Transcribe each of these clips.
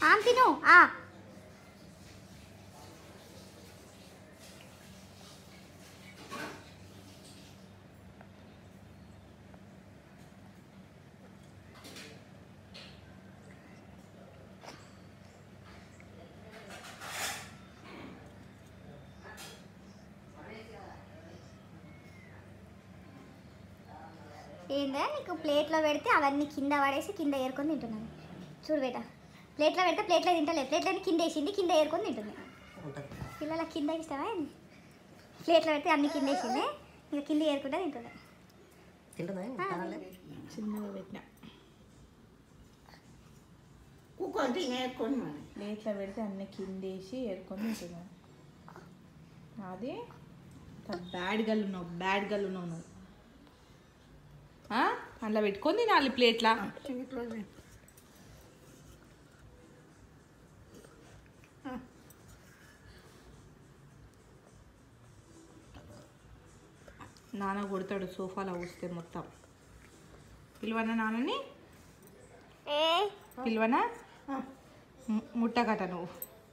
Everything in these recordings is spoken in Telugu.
ఆమ్ తిను ఆ ఏందా నీకు ప్లేట్లో పెడితే అవన్నీ కింద పడేసి కింద ఏరుకొని తింటున్నాను చూడు బేట ప్లేట్లో పెడితే ప్లేట్లో తింటలేదు ప్లేట్లో కింద వేసింది కింద ఏరుకొని తింటుంది ఉంటుంది పిల్లల కింద ఇష్టమా ఏంది? ప్లేట్లో పెడితే అన్ని కింద వేసింది ఇంకా కింద ఏరుకుంటే తింటుంది తింటుందా తినాలే చిన్నగా పెట్టిన కుక్కలు తినేసుకొని మరి ప్లేట్లో పెడితే అన్ని కిందేసి ఏరుకొని తింటున్నాను అది బ్యాడ్ గల్ ఉన్నావు బ్యాడ్ గల్ ఉన్నావు నువ్వు ఆ? అందులో పెట్టుకొని తినాలి ప్లేట్లా ఇంట్లో తిను. నాన్న కొడతాడు సోఫాలో వస్తే మొత్తం పిలువనా నాన్నని ఏ పిలువనా ము- ముట్టకట నువ్వు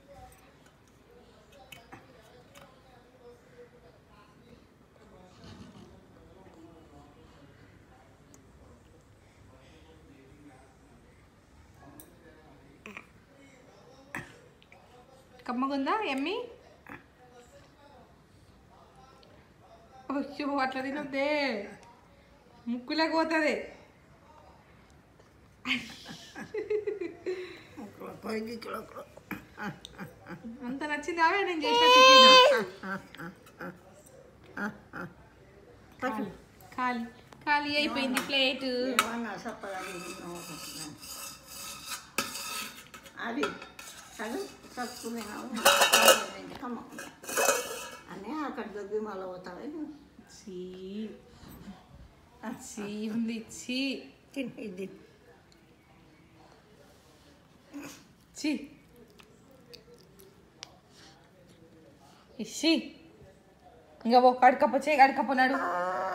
కమ్మగుందా ఎమ్మి అయ్యో అట్లా తినొద్దే ముక్కులోకి పోతుంది ఇక్కడ పైకి ఇక్కడ ఇక్కడ. అంత నచ్చింది అవే నేను చేసిన టిఫిన్ ఖాళీ ఖాళీ ఖాళీ అయిపోయింది ప్లేట్ ఏమన్నా సప్పగా తిన్నావు. అది చదువు చదువుకున్నావు అని అక్కడ దొబ్బి మళ్ళీ పోతావే నువ్వు. చీ చీ ఉంది చీ తిని ఇది చీ ఇషి ఇంకా ఓ కడకప్ప చేయి కడకప్ప నాడు